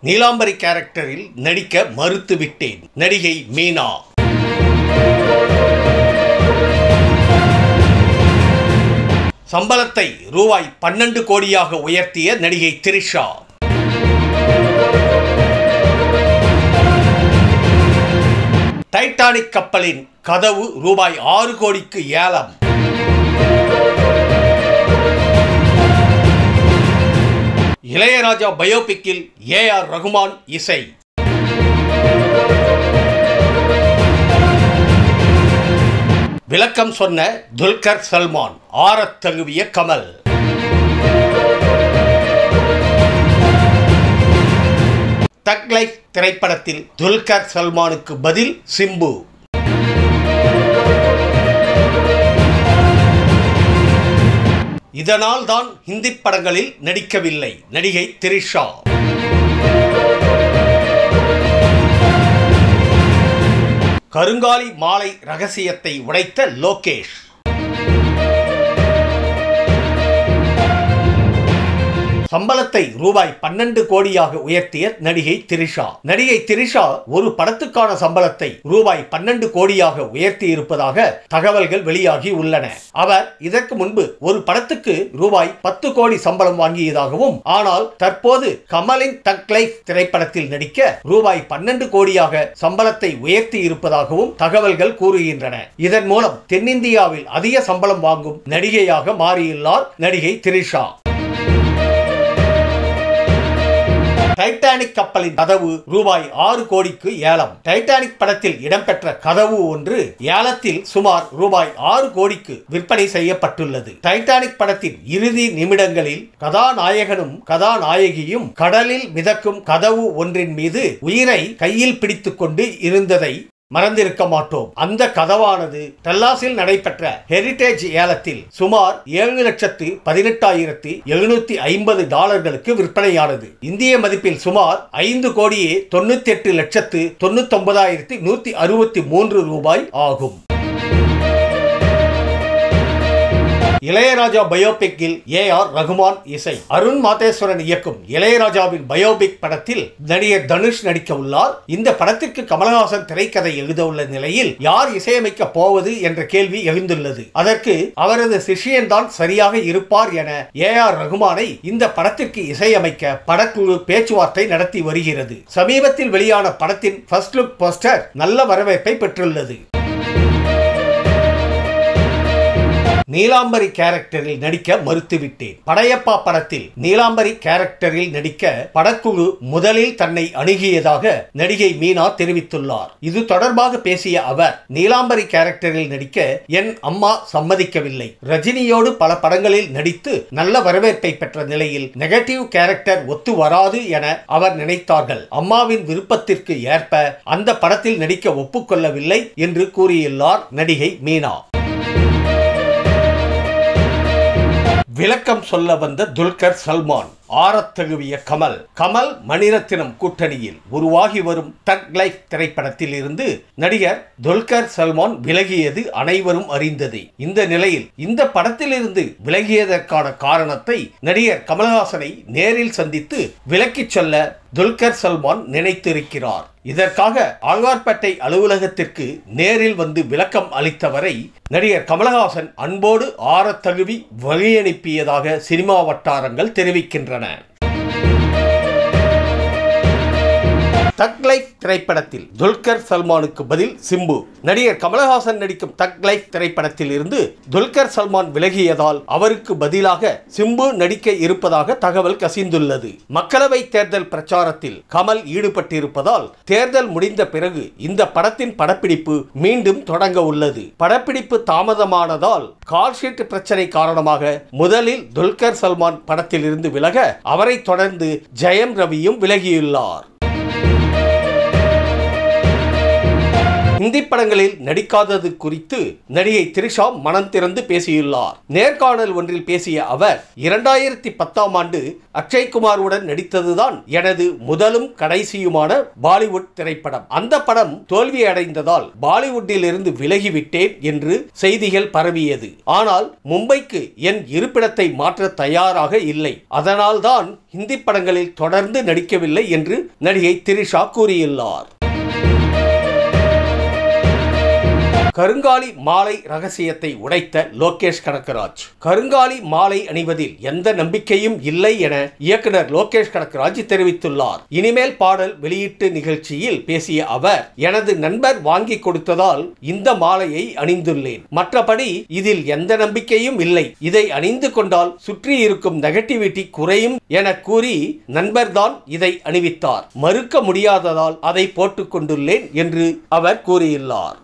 நீலாம்பரி கேரக்டரில் நடிக்க மறுத்துவிட்டேன் நடிகை மீனா சம்பளத்தை ரூபாய் பன்னெண்டு கோடியாக உயர்த்திய நடிகை திரிஷா டைட்டானிக் கப்பலின் கதவு ரூபாய் ஆறு கோடிக்கு ஏலம் இளையராஜா பயோபிக்கில் ஏ ஆர் ரகுமான் இசை விளக்கம் சொன்ன துல்கர் சல்மான் ஆரத் தழுவிய கமல் தக் லைஃப் திரைப்படத்தில் துல்கர் சல்மானுக்கு பதில் சிம்பு இதனால் தான் ஹிந்தி படங்களில் நடிக்கவில்லை நடிகை திரிஷா கருங்காலி மாலை ரகசியத்தை உடைத்த லோகேஷ் சம்பளத்தை ரூபாய் பன்னெண்டு கோடியாக உயர்த்திய நடிகை திரிஷா நடிகை திரிஷா ஒரு படத்துக்கான சம்பளத்தை ரூபாய் பன்னெண்டு கோடியாக உயர்த்தி இருப்பதாக தகவல்கள் வெளியாகி உள்ளன அவர் இதற்கு முன்பு ஒரு படத்துக்கு ரூபாய் பத்து கோடி சம்பளம் வாங்கியதாகவும் ஆனால் தற்போது கமலின் தக் லைஃப் திரைப்படத்தில் நடிக்க ரூபாய் பன்னெண்டு கோடியாக சம்பளத்தை உயர்த்தி இருப்பதாகவும் தகவல்கள் கூறுகின்றன இதன் மூலம் தென்னிந்தியாவில் அதிக சம்பளம் வாங்கும் நடிகையாக மாறியுள்ளார் நடிகை திரிஷா டைட்டானிக் கப்பலின் கதவு ரூபாய் ஆறு கோடிக்கு ஏலம் டைட்டானிக் படத்தில் இடம்பெற்ற கதவு ஒன்று ஏலத்தில் சுமார் ரூபாய் ஆறு கோடிக்கு விற்பனை செய்யப்பட்டுள்ளது டைட்டானிக் படத்தின் இறுதி நிமிடங்களில் கதாநாயகனும் கதாநாயகியும் கடலில் மிதக்கும் கதவு ஒன்றின் மீது உயிரை கையில் பிடித்துக் கொண்டு இருந்ததை மறந்திருக்க மாட்டோம் அந்த கதவானது டல்லாஸில் நடைபெற்ற ஹெரிடேஜ் ஏலத்தில் சுமார் ஏழு லட்சத்து பதினெட்டாயிரத்தி எழுநூத்தி ஐம்பது டாலர்களுக்கு விற்பனையானது இந்திய மதிப்பில் சுமார் ஐந்து கோடியே தொண்ணூத்தி எட்டு லட்சத்து தொண்ணூத்தி ஒன்பதாயிரத்தி நூத்தி அறுபத்தி மூன்று ரூபாய் ஆகும் இளையராஜா பயோபிக்கில் ஏ ஆர் ரகுமான் இசை அருண் மாதேஸ்வரன் இயக்கும் இளையராஜாவின் பயோபிக் படத்தில் நடிகர் தனுஷ் நடிக்க உள்ளார் இந்த படத்திற்கு கமலஹாசன் திரைக்கதை எழுத உள்ள நிலையில் யார் இசையமைக்க போவது என்ற கேள்வி எழுந்துள்ளது அதற்கு அவரது சிஷியன் தான் சரியாக இருப்பார் என ஏ ஆர் ரகுமானை இந்த படத்திற்கு இசையமைக்க படக்குழு பேச்சுவார்த்தை நடத்தி வருகிறது சமீபத்தில் வெளியான படத்தின் ஃபர்ஸ்ட் லுக் போஸ்டர் நல்ல வரவேற்பை பெற்றுள்ளது நீலாம்பரி கேரக்டரில் நடிக்க மறுத்துவிட்டேன் படையப்பா படத்தில் நீலாம்பரி கேரக்டரில் நடிக்க படக்குழு முதலில் தன்னை அணுகியதாக நடிகை மீனா தெரிவித்துள்ளார் இது தொடர்பாக பேசிய அவர் நீலாம்பரி கேரக்டரில் நடிக்க என் அம்மா சம்மதிக்கவில்லை ரஜினியோடு பல படங்களில் நடித்து நல்ல வரவேற்பை பெற்ற நிலையில் நெகட்டிவ் கேரக்டர் ஒத்து வராது என அவர் நினைத்தார்கள் அம்மாவின் விருப்பத்திற்கு ஏற்ப அந்த படத்தில் நடிக்க ஒப்புக்கொள்ளவில்லை என்று கூறியுள்ளார் நடிகை மீனா விளக்கம் சொல்ல வந்த துல்கர் சல்மான் ஆரத்தழுவிய கமல் கமல் மணிரத்தினம் கூட்டணியில் உருவாகி வரும் தக் லைஃப் திரைப்படத்தில் இருந்து நடிகர் துல்கர் சல்மான் விலகியது அனைவரும் அறிந்ததே இந்த நிலையில் இந்த படத்திலிருந்து விலகியதற்கான காரணத்தை நடிகர் கமல்ஹாசனை நேரில் சந்தித்து விலக்கிச் சொல்ல துல்கர் சல்மான் நினைத்திருக்கிறார் இதற்காக ஆழ்வார்பேட்டை அலுவலகத்திற்கு நேரில் வந்து விளக்கம் அளித்தவரை நடிகர் கமலஹாசன் அன்போடு ஆறத் தழுவி வழியனுப்பியதாக சினிமா வட்டாரங்கள் தெரிவிக்கின்றன தக் லைஃப் திரைப்படத்தில் துல்கர் சல்மானுக்கு பதில் சிம்பு நடிகர் கமலஹாசன் நடிக்கும் தக் லைஃப் திரைப்படத்தில் இருந்து துல்கர் சல்மான் விலகியதால் அவருக்கு பதிலாக சிம்பு நடிக்க இருப்பதாக தகவல் கசிந்துள்ளது மக்களவை தேர்தல் பிரச்சாரத்தில் கமல் ஈடுபட்டிருப்பதால் தேர்தல் முடிந்த பிறகு இந்த படத்தின் படப்பிடிப்பு மீண்டும் தொடங்க உள்ளது படப்பிடிப்பு தாமதமானதால் கால்ஷீட் பிரச்சனை காரணமாக முதலில் துல்கர் சல்மான் படத்தில் இருந்து விலக அவரை தொடர்ந்து ஜெயம் ரவியும் விலகியுள்ளார் ஹிந்தி படங்களில் நடிக்காதது குறித்து நடிகை த்ரிஷா மனம் திறந்து பேசியுள்ளார் நேர்காணல் ஒன்றில் பேசிய அவர் இரண்டாயிரத்தி பத்தாம் ஆண்டு அக்ஷய்குமாருடன் நடித்ததுதான் எனது முதலும் கடைசியுமான பாலிவுட் திரைப்படம் அந்த படம் தோல்வி அடைந்ததால் பாலிவுட்டில் இருந்து விலகிவிட்டேன் என்று செய்திகள் பரவியது ஆனால் மும்பைக்கு என் இருப்பிடத்தை மாற்ற தயாராக இல்லை அதனால்தான் ஹிந்தி படங்களில் தொடர்ந்து நடிக்கவில்லை என்று நடிகை த்ரிஷா கூறியுள்ளார் கருங்காலி மாலை ரகசியத்தை உடைத்த லோகேஷ் கனகராஜ் கருங்காலி மாலை அணிவதில் எந்த நம்பிக்கையும் இல்லை என இயக்குனர் லோகேஷ் கனகராஜ் தெரிவித்துள்ளார் இனிமேல் பாடல் வெளியீட்டு நிகழ்ச்சியில் பேசிய அவர் எனது நண்பர் வாங்கி கொடுத்ததால் இந்த மாலையை அணிந்துள்ளேன் மற்றபடி இதில் எந்த நம்பிக்கையும் இல்லை இதை அணிந்து கொண்டால் சுற்றி இருக்கும் நெகட்டிவிட்டி குறையும் என கூறி நண்பர்தான் இதை அணிவித்தார் மறுக்க முடியாததால் அதை போட்டுக் கொண்டுள்ளேன் என்று அவர் கூறியுள்ளார்